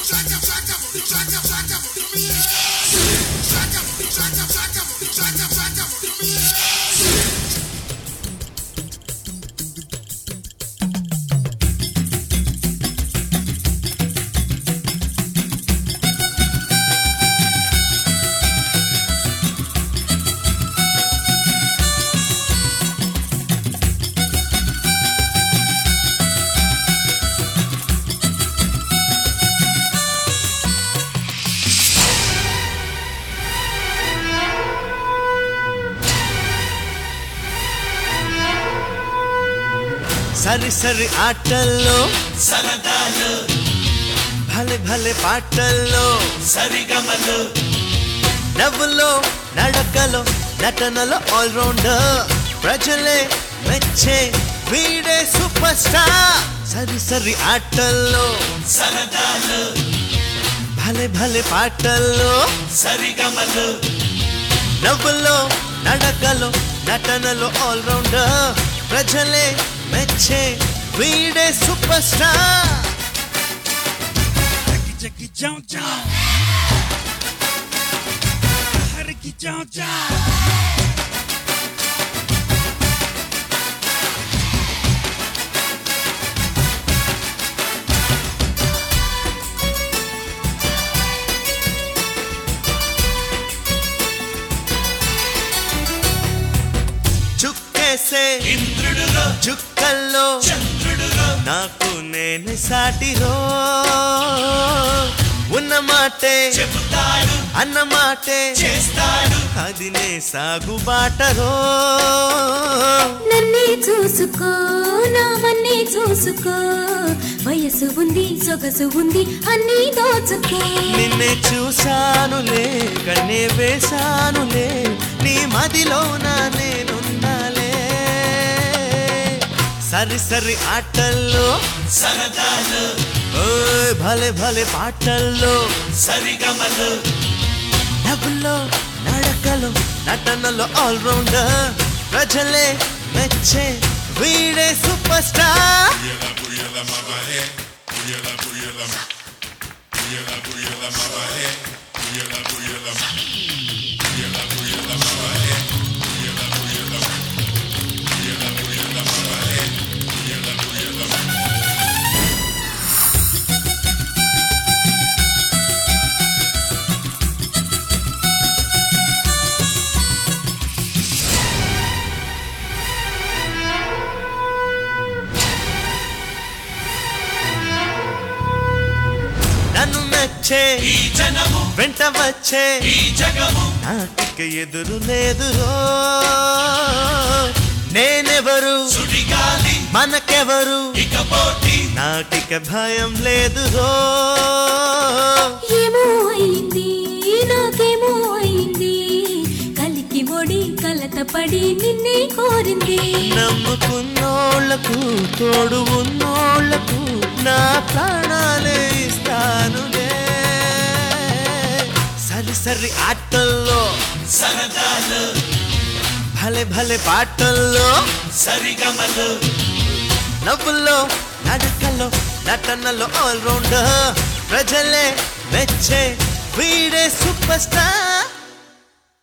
సరి సరి ఆటల్లో సరదాలు భలే భలే పాటల్లో సరిగమలు నవ్వులో నడకలో నటనలో ఆల్రౌండర్ ప్రజలే మెచ్చే వీడే సూపర్ స్టార్ సరి సరి ఆటల్లో సరదాలు భలే భలే పాటల్లో సరిగమలు నవ్వులో నడకలో నటనలో ఆల్రౌండర్ ప్రజలే మెచ్చే వీడే super star Jackie John John. Hariki John John. చుక్కేసే ఇంద్రుడులో చుక్కల్లో చంద్రుడులో నాకు నేను సాటిరో ఉన్న మాటే చెబుతాడు అన్న మాటే చేస్తాడు అది నే సాగుబాటరో నన్నే చూసుకో నావన్నీ చూసుకో వయసు ఉంది సొగసు ఉంది అన్నీ దోచుకో నిన్నే చూశానులే కన్నే వేశానులే నీ మదిలోన నేనున్నాలే సరి సరి ఆటల్లో సరదాలు ఓయ్ భలే భలే పాటల్లో సరిగమలు నవ్వుల్లో నడకలో నటనలో ఆల్రౌండర్ ప్రజలే మెచ్చే వీడే సూపర్ స్టార్ నన్ను మెచ్చే ఈ జనము వెంట వచ్చే ఈ జగము నాటిక ఎదురు లేదురో నేనెవరు సుడిగాలి మనకెవరు ఇక పోటీ నాటిక భయం లేదురో ఏమో అయింది నాకేమో అయింది కలికి ఒడి కలత పడి నిన్నే కోరింది నమ్ముకున్నోళ్లకు తోడు ఉన్నోళ్లకు నా ప్రాణాలే ఇస్తానులే సరి సరి ఆటల్లో సరదాలు భలే భలే పాటల్లో సరిగమలు నవ్వుల్లో నడకల్లో నటనలో ఆల్రౌండర్ ప్రజలే మెచ్చే వీడే సూపర్ స్టార్